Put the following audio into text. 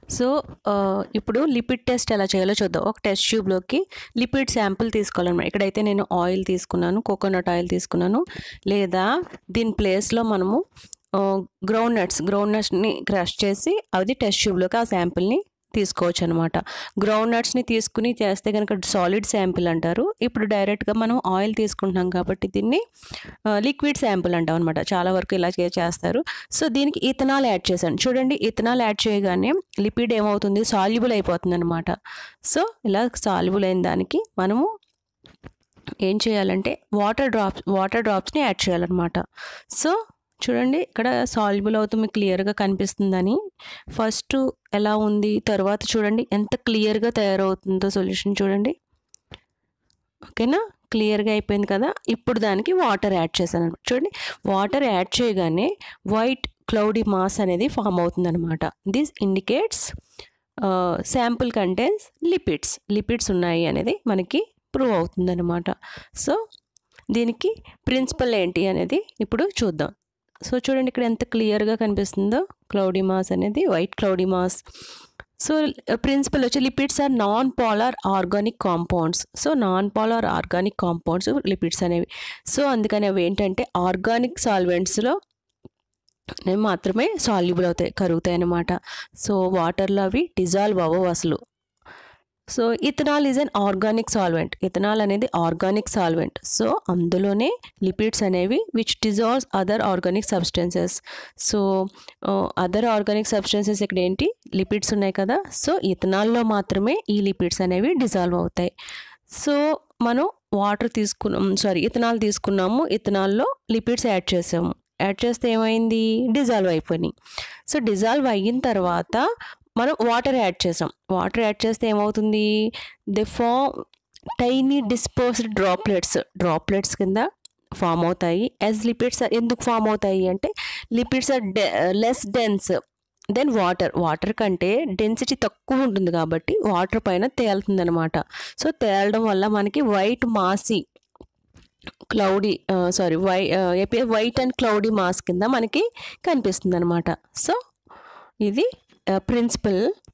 so ఇప్పుడు lipid test ఎలా చేయాలో చూద్దాం ఒక టెస్ట్ ట్యూబ్లోకి లిపిడ్ శాంపుల్ తీసుకోవాలన్నమాట ఇక్కడైతే నేను ఆయిల్ తీసుకున్నాను కోకోనట్ ఆయిల్ తీసుకున్నాను లేదా దీని ప్లేస్లో మనము గ్రౌండ్ నట్స్ గ్రౌండ్ నట్స్ని క్రష్ చేసి అది టెస్ట్ ట్యూబ్లోకి ఆ శాంపిల్ని తీసుకోవచ్చు అనమాట గ్రౌండ్ నట్స్ని తీసుకుని చేస్తే కనుక సాలిడ్ శాంపిల్ అంటారు ఇప్పుడు డైరెక్ట్గా మనం ఆయిల్ తీసుకుంటున్నాం కాబట్టి దీన్ని లిక్విడ్ శాంపిల్ అంటాం అనమాట చాలా వరకు ఇలా చేస్తారు సో దీనికి ఇథనాల్ యాడ్ చేశాను చూడండి ఇథనాల్ యాడ్ చేయగానే లిపిడ్ ఏమవుతుంది సాల్యుబుల్ అయిపోతుంది అనమాట సో ఇలా సాల్యుబుల్ అయిన దానికి మనము ఏం చేయాలంటే వాటర్ డ్రాప్స్ వాటర్ డ్రాప్స్ని యాడ్ చేయాలన్నమాట సో చూడండి ఇక్కడ సాల్యుబుల్ అవుతూ మీకు క్లియర్గా కనిపిస్తుందని ఫస్ట్ ఎలా ఉంది తర్వాత చూడండి ఎంత క్లియర్గా తయారవుతుందో సొల్యూషన్ చూడండి ఓకేనా క్లియర్గా అయిపోయింది కదా ఇప్పుడు దానికి వాటర్ యాడ్ చేశాను అనమాట చూడండి వాటర్ యాడ్ చేయగానే వైట్ క్లౌడీ మాస్ అనేది ఫామ్ అవుతుందన్నమాట this indicates sample contains lipids lipids ఉన్నాయి అనేది మనకి ప్రూవ్ అవుతుందన్నమాట సో దీనికి ప్రిన్సిపల్ ఏంటి అనేది ఇప్పుడు చూద్దాం సో చూడండి ఇక్కడ ఎంత క్లియర్గా కనిపిస్తుందో క్లౌడీ మాస్ అనేది white cloudy mass so principle వచ్చి lipids are non polar organic compounds so non polar organic compounds lipids అనేవి సో అందుకని అవి ఏంటంటే ఆర్గానిక్ సాల్వెంట్స్లో మాత్రమే సాల్యుబుల్ అవుతాయి కరుగుతాయి అన్నమాట సో వాటర్లో అవి డిజాల్వ్ అవ్వవు అసలు so ethanol is an organic solvent ethanol అనేది ఆర్గానిక్ సాల్వెంట్ సో అందులోనే లిపిడ్స్ అనేవి which dissolves other organic substances so other organic substances ఇక్కడ ఏంటి లిపిడ్స్ ఉన్నాయి కదా సో ఇథనాల్లో మాత్రమే ఈ లిపిడ్స్ అనేవి డిజాల్వ్ అవుతాయి సో మనం వాటర్ తీసుకున్నాం సారీ ఇథనాల్ తీసుకున్నాము ఇథనాల్లో లిపిడ్స్ యాడ్ చేసాము యాడ్ చేస్తే ఏమైంది డిజాల్వ్ అయిపోయినాయి సో డిజాల్వ్ అయిన తర్వాత మనం వాటర్ యాడ్ చేసాం వాటర్ యాడ్ చేస్తే ఏమవుతుంది the form tiny dispersed droplets droplets కింద ఫామ్ అవుతాయి యాజ్ లిపిడ్స్ ఎందుకు ఫామ్ అవుతాయి అంటే lipids are less dense than water water కంటే డెన్సిటీ తక్కువ ఉంటుంది కాబట్టి వాటర్ పైన తేలుతుంది అనమాట సో తేలడం వల్ల మనకి వైట్ మాసి క్లౌడీ సారీ వై వైట్ అండ్ క్లౌడీ మాస్ కింద మనకి కనిపిస్తుంది అనమాట సో ఇది ప్రిన్సిపల్